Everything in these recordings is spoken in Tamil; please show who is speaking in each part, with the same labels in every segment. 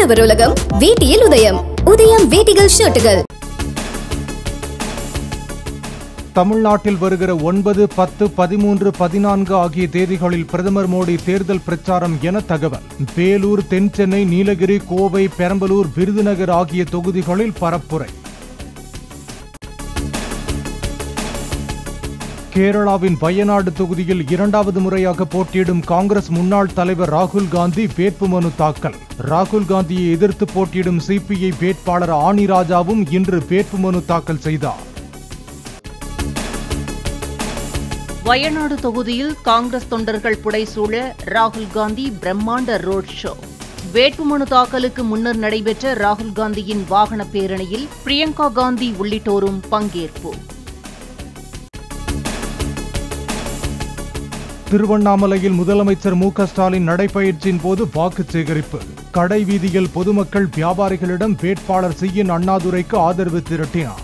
Speaker 1: உழவர் உலகம் வேட்டியில் உதயம் உதயம் வேட்டிகள் ஷர்ட்டுகள்
Speaker 2: தமிழ்நாட்டில் வருகிற ஒன்பது பத்து பதிமூன்று பதினான்கு ஆகிய தேதிகளில் பிரதமர் மோடி தேர்தல் பிரச்சாரம் என தகவல் வேலூர் தென் சென்னை நீலகிரி கோவை பெரம்பலூர் விருதுநகர் ஆகிய தொகுதிகளில் பரப்புரை கேரளாவின் வயநாடு தொகுதியில் இரண்டாவது முறையாக போட்டியிடும் காங்கிரஸ் முன்னாள் தலைவர் ராகுல் காந்தி வேட்புமனு தாக்கல் ராகுல் காந்தியை எதிர்த்து போட்டியிடும் சிபிஐ வேட்பாளர் ஆனி ராஜாவும் இன்று வேட்புமனு தாக்கல் செய்தார்
Speaker 3: வயநாடு தொகுதியில் காங்கிரஸ் தொண்டர்கள் புடைசூழ ராகுல் காந்தி பிரம்மாண்ட ரோட் ஷோ வேட்புமனு தாக்கலுக்கு முன்னர் நடைபெற்ற ராகுல் காந்தியின் வாகன பேரணியில் பிரியங்கா காந்தி உள்ளிட்டோரும் பங்கேற்பு
Speaker 2: திருவண்ணாமலையில் முதலமைச்சர் மு க ஸ்டாலின் நடைபயிற்சியின் போது வாக்கு சேகரிப்பு கடை வீதியில் பொதுமக்கள் வியாபாரிகளிடம் வேட்பாளர் சி என் அண்ணாதுரைக்கு ஆதரவு திரட்டினார்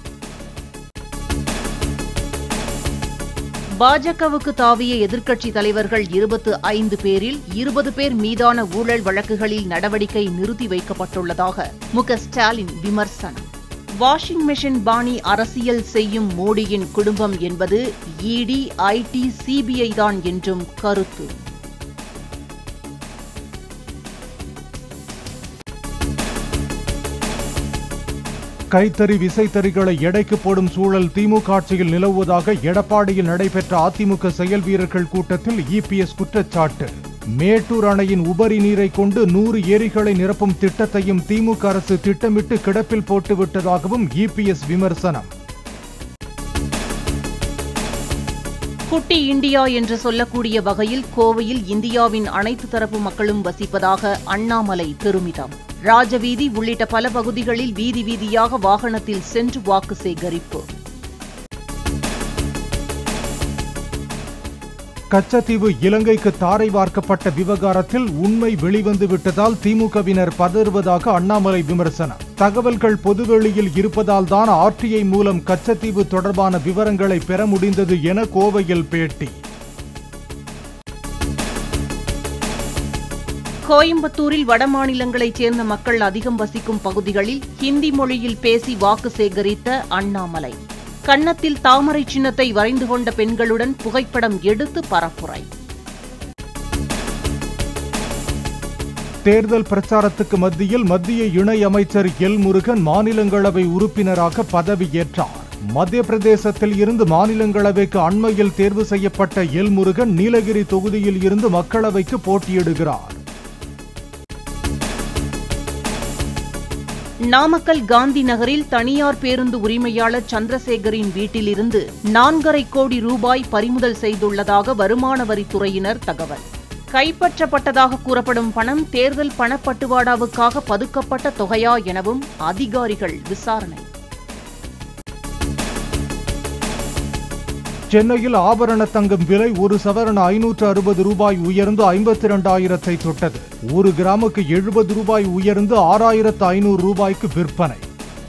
Speaker 3: பாஜகவுக்கு தாவிய எதிர்க்கட்சி தலைவர்கள் இருபத்து ஐந்து பேரில் இருபது பேர் மீதான ஊழல் வழக்குகளில் நடவடிக்கை நிறுத்தி வைக்கப்பட்டுள்ளதாக மு க ஸ்டாலின் விமர்சனம் வாஷிங் மெஷின் பாணி அரசியல் செய்யும் மோடியின் குடும்பம் என்பது இடி ஐடி சிபிஐ தான் என்றும் கருத்து
Speaker 2: கைத்தறி விசைத்தறிகளை எடைக்கு போடும் சூழல் திமுக ஆட்சியில் நிலவுவதாக எடப்பாடியில் நடைபெற்ற அதிமுக செயல் வீரர்கள் கூட்டத்தில் இபிஎஸ் குற்றச்சாட்டு மேட்டூர் அணையின் உபரி நீரை கொண்டு நூறு ஏரிகளை நிரப்பும் திட்டத்தையும் திமுக அரசு திட்டமிட்டு கிடப்பில் போட்டுவிட்டதாகவும் இபிஎஸ் விமர்சனம்
Speaker 3: குட்டி இந்தியா என்று சொல்லக்கூடிய வகையில் கோவையில் இந்தியாவின் அனைத்து தரப்பு மக்களும் வசிப்பதாக அண்ணாமலை பெருமிதம் ராஜவீதி உள்ளிட்ட பல பகுதிகளில் வீதி வீதியாக வாகனத்தில் சென்று வாக்கு சேகரிப்பு
Speaker 2: கச்சத்தீவு இலங்கைக்கு தாரை வார்க்கப்பட்ட விவகாரத்தில் உண்மை வெளிவந்து விட்டதால் திமுகவினர் பதறுவதாக அண்ணாமலை விமர்சனம் தகவல்கள் பொதுவெளியில் இருப்பதால் தான் ஆர்டிஐ மூலம் கச்சத்தீவு தொடர்பான விவரங்களை பெற முடிந்தது என கோவையில் பேட்டி
Speaker 3: கோயம்புத்தூரில் வடமாநிலங்களைச் சேர்ந்த மக்கள் அதிகம் வசிக்கும் பகுதிகளில் ஹிந்தி மொழியில் பேசி வாக்கு சேகரித்த அண்ணாமலை கன்னத்தில் தாமரை சின்னத்தை வரைந்து கொண்ட பெண்களுடன் புகைப்படம் எடுத்து பரப்புரை
Speaker 2: தேர்தல் பிரச்சாரத்துக்கு மத்தியில் மத்திய இணை அமைச்சர் எல் முருகன் மாநிலங்களவை உறுப்பினராக பதவியேற்றார் மத்திய பிரதேசத்தில் இருந்து மாநிலங்களவைக்கு அண்மையில் தேர்வு செய்யப்பட்ட எல் முருகன் நீலகிரி தொகுதியில் இருந்து மக்களவைக்கு போட்டியிடுகிறார்
Speaker 3: நாமக்கல் காந்தி நகரில் தனியார் பேருந்து உரிமையாளர் சந்திரசேகரின் வீட்டிலிருந்து நான்கரை கோடி ரூபாய் பறிமுதல் செய்துள்ளதாக வருமான வரித்துறையினர் தகவல் கைப்பற்றப்பட்டதாக கூறப்படும் பணம் தேர்தல் பணப்பட்டுவாடாவுக்காக பதுக்கப்பட்ட தொகையா எனவும் அதிகாரிகள் விசாரணை
Speaker 2: சென்னையில் ஆபரண தங்கம் விலை ஒரு சவரன் ஐநூற்று அறுபது ரூபாய் உயர்ந்து ஐம்பத்தி இரண்டாயிரத்தை தொட்டது ஒரு கிராமுக்கு எழுபது ரூபாய் உயர்ந்து ஆறாயிரத்து ஐநூறு ரூபாய்க்கு விற்பனை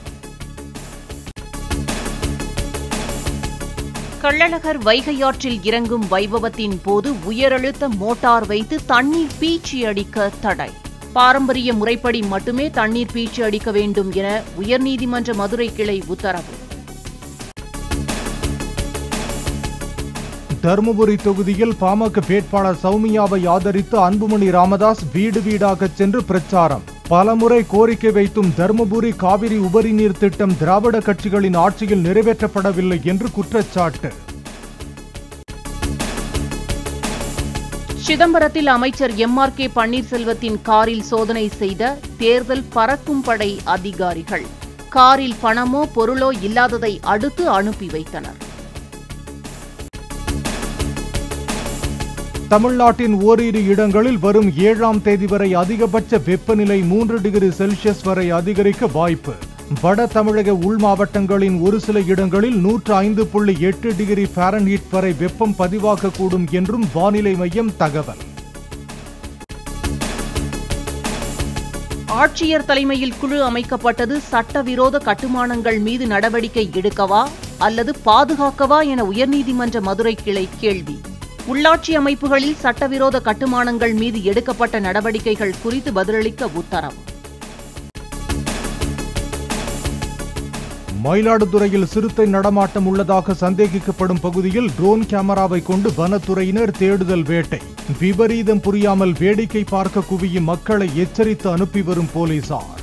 Speaker 3: கள்ளழகர் வைகையாற்றில் இறங்கும் வைபவத்தின் போது உயரழுத்த மோட்டார் வைத்து தண்ணீர் பீச்சி அடிக்க தடை பாரம்பரிய முறைப்படி மட்டுமே தண்ணீர் பீச்சி அடிக்க வேண்டும் என உயர்நீதிமன்ற மதுரை கிளை உத்தரவு
Speaker 2: தருமபுரி தொகுதியில் பாமக வேட்பாளர் சௌமியாவை ஆதரித்து அன்புமணி ராமதாஸ் வீடு வீடாக சென்று பிரச்சாரம் பலமுறை கோரிக்கை வைத்தும் தருமபுரி காவிரி உபரி நீர் திட்டம் திராவிட கட்சிகளின் ஆட்சியில் நிறைவேற்றப்படவில்லை என்று குற்றச்சாட்டு
Speaker 3: சிதம்பரத்தில் அமைச்சர் எம் ஆர் கே பன்னீர்செல்வத்தின் காரில் சோதனை செய்த தேர்தல் பறக்கும் படை அதிகாரிகள் காரில் பணமோ பொருளோ இல்லாததை அடுத்து அனுப்பி வைத்தனர்
Speaker 2: தமிழ்நாட்டின் ஓரிரு இடங்களில் வரும் ஏழாம் தேதி வரை அதிகபட்ச வெப்பநிலை மூன்று டிகிரி செல்சியஸ் வரை அதிகரிக்க வாய்ப்பு வட தமிழக உள் மாவட்டங்களின் ஒரு சில இடங்களில் நூற்று ஐந்து புள்ளி எட்டு டிகிரி ஃபாரன்ஹீட் வரை வெப்பம் பதிவாகக்கூடும் என்றும் வானிலை மையம் தகவல்
Speaker 3: ஆட்சியர் தலைமையில் குழு அமைக்கப்பட்டது சட்டவிரோத கட்டுமானங்கள் மீது நடவடிக்கை எடுக்கவா அல்லது பாதுகாக்கவா என உயர்நீதிமன்ற மதுரை கிளை கேள்வி உள்ளாட்சி அமைப்புகளில் சட்டவிரோத கட்டுமானங்கள் மீது எடுக்கப்பட்ட நடவடிக்கைகள் குறித்து பதிலளிக்க உத்தரவு
Speaker 2: மயிலாடுதுறையில் சிறுத்தை நடமாட்டம் உள்ளதாக சந்தேகிக்கப்படும் பகுதியில் ட்ரோன் கேமராவை கொண்டு வனத்துறையினர் தேடுதல் வேட்டை விபரீதம் புரியாமல் வேடிக்கை பார்க்க குவியும் மக்களை எச்சரித்து அனுப்பி வரும் போலீசார்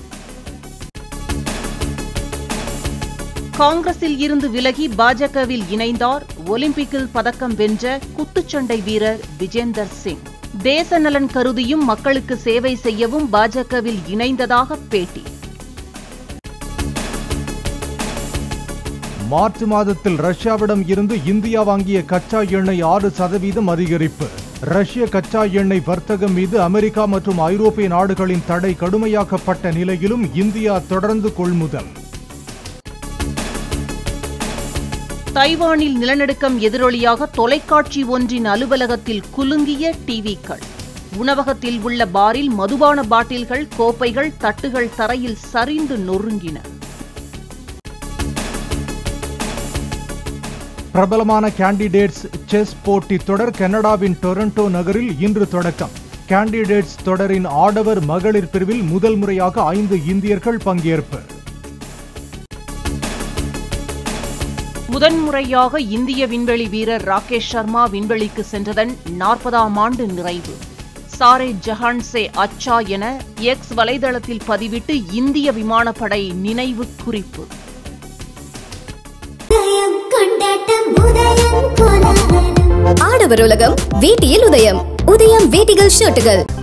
Speaker 3: காங்கிரஸில் இருந்து விலகி பாஜகவில் இணைந்தார் ஒலிம்பிக்கில் பதக்கம் வென்ற குத்துச்சண்டை வீரர் விஜேந்தர் சிங் தேச நலன் கருதியும் மக்களுக்கு சேவை செய்யவும் பாஜகவில் இணைந்ததாக பேட்டி
Speaker 2: மார்ச் மாதத்தில் ரஷ்யாவிடம் இருந்து இந்தியா வாங்கிய கச்சா எண்ணெய் ஆறு சதவீதம் அதிகரிப்பு ரஷ்ய கச்சா எண்ணெய் வர்த்தகம் மீது அமெரிக்கா மற்றும் ஐரோப்பிய நாடுகளின் தடை கடுமையாக்கப்பட்ட நிலையிலும் இந்தியா தொடர்ந்து கொள்முதல்
Speaker 3: தைவானில் நிலநடுக்கம் எதிரொலியாக தொலைக்காட்சி ஒன்றின் அலுவலகத்தில் குலுங்கிய டிவிக்கள் உணவகத்தில் உள்ள பாரில் மதுபான பாட்டில்கள் கோப்பைகள் தட்டுகள் தரையில் சரிந்து நொறுங்கின
Speaker 2: பிரபலமான கேண்டிடேட்ஸ் செஸ் போட்டி தொடர் கனடாவின் டொரண்டோ நகரில் இன்று தொடக்கம் கேண்டிடேட்ஸ் தொடரின் ஆடவர் மகளிர் பிரிவில் முதல் முறையாக ஐந்து இந்தியர்கள் பங்கேற்பு
Speaker 3: முதன்முறையாக இந்திய விண்வெளி வீரர் ராகேஷ் சர்மா விண்வெளிக்கு சென்றதன் நாற்பதாம் ஆண்டு நிறைவு சாரே ஜஹான் சே அச்சா என எக்ஸ் வலைதளத்தில் பதிவிட்டு இந்திய விமானப்படை நினைவு குறிப்பு
Speaker 4: உதயம் கொண்டாட்டம் உதயம் கோலாகலம்
Speaker 1: ஆடவர் உலகம் வேட்டியில் உதயம் உதயம் வேட்டிகள் ஷர்ட்டுகள்